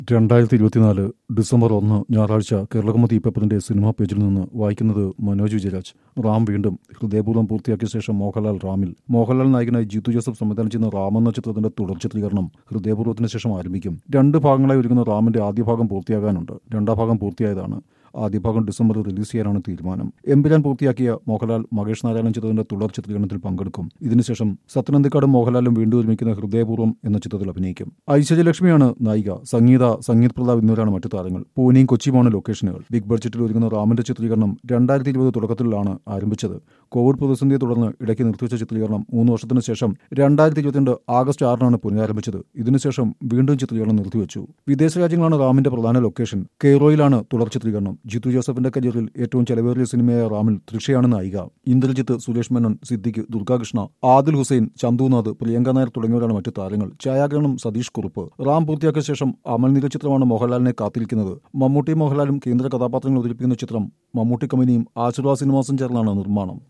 രണ്ടായിരത്തി ഇരുപത്തിനാല് ഡിസംബർ ഒന്ന് ഞായറാഴ്ച കേരളകൗമുദി പേപ്പറിന്റെ സിനിമാ പേജിൽ നിന്ന് വായിക്കുന്നത് മനോജ് വിജയരാജ് റാം വീണ്ടും ഹൃദയപൂർവ്വം പൂർത്തിയാക്കിയ ശേഷം മോഹൻലാൽ റാമിൽ മോഹൻലാൽ നായകനായി ജീത്തു ജോസഫ് സംവിധാനം ചെയ്യുന്ന റാം എന്ന ചിത്രത്തിന്റെ തുടർ ചിത്രീകരണം ഹൃദയപൂർവ്വത്തിന് ശേഷം ആരംഭിക്കും രണ്ട് ഭാഗങ്ങളായി ഒരുങ്ങുന്ന റാമിന്റെ ആദ്യ ഭാഗം പൂർത്തിയാകാനുണ്ട് രണ്ടാം ഭാഗം പൂർത്തിയായതാണ് ആദ്യ ഭാഗം ഡിസംബറിൽ റിലീസ് ചെയ്യാനാണ് തീരുമാനം എംപിരാൻ പൂർത്തിയാക്കിയ മോഹൻലാൽ മകേഷ് നാരായണൻ ചിത്രത്തിന്റെ തുടർ ചിത്രീകരണത്തിൽ പങ്കെടുക്കും ഇതിനുശേഷം സത്യനന്ദിക്കാടും മോഹൻലാലും വീണ്ടും ഒരുമിക്കുന്ന ഹൃദയപൂർവ്വം എന്ന ചിത്രത്തിൽ അഭിനയിക്കും ഐശ്വര്യലക്ഷ്മിയാണ് നായിക സംഗീത സംഗീത് പ്രതാപ് എന്നിവരാണ് മറ്റു താരങ്ങൾ പൂനെയും കൊച്ചിയുമാണ് ലൊക്കേഷനുകൾ ബിഗ് ബഡ്ജറ്റിൽ ഒരുങ്ങുന്ന റാമിന്റെ ചിത്രീകരണം രണ്ടായിരത്തി ഇരുപത് തുടക്കത്തിലാണ് ആരംഭിച്ചത് കോവിഡ് പ്രതിസന്ധിയെ തുടർന്ന് ഇടയ്ക്ക് നിർത്തിവെച്ച ചിത്രീകരണം മൂന്ന് വർഷത്തിന് ശേഷം രണ്ടായിരത്തി ഇരുപത്തിരണ്ട് ആഗസ്റ്റ് ആറിനാണ് പുനരാരംഭിച്ചത് ഇതിനുശേഷം വീണ്ടും ചിത്രീകരണം നിർത്തിവെച്ചു വിദേശ രാജ്യങ്ങളാണ് റാമിന്റെ പ്രധാന ലൊക്കേഷൻ കെയ്റോയിലാണ് തുടർ ചിത്രീകരണം ജിത്തു ജോസഫിന്റെ കരിയറിൽ ഏറ്റവും ചെലവേറിയ സിനിമയായ റാമിൽ തൃഷയാണ് നായിക ഇന്ദ്രജിത്ത് സുരേഷ് മേനോൻ സിദ്ദിഖ് ദുർഗാകൃഷ്ണ ആദിൽ ഹുസൈൻ ചന്തുനാഥ് പ്രിയങ്ക നായർ തുടങ്ങിയവരാണ് മറ്റു താരങ്ങൾ ഛായാഗ്രഹണം സതീഷ് കുറുപ്പ് റാം പൂർത്തിയാക്കിയ ശേഷം അമൽനിര ചിത്രമാണ് മോഹൻലാലിനെ കാത്തിരിക്കുന്നത് മമ്മൂട്ടി മോഹൻലാലും കേന്ദ്ര കഥാപാത്രങ്ങൾ അവതരിപ്പിക്കുന്ന ചിത്രം മമ്മൂട്ടി കമ്പനിയും ആശീർവാദ് സിനിമാസും ചേർന്നാണ് നിർമ്മാണം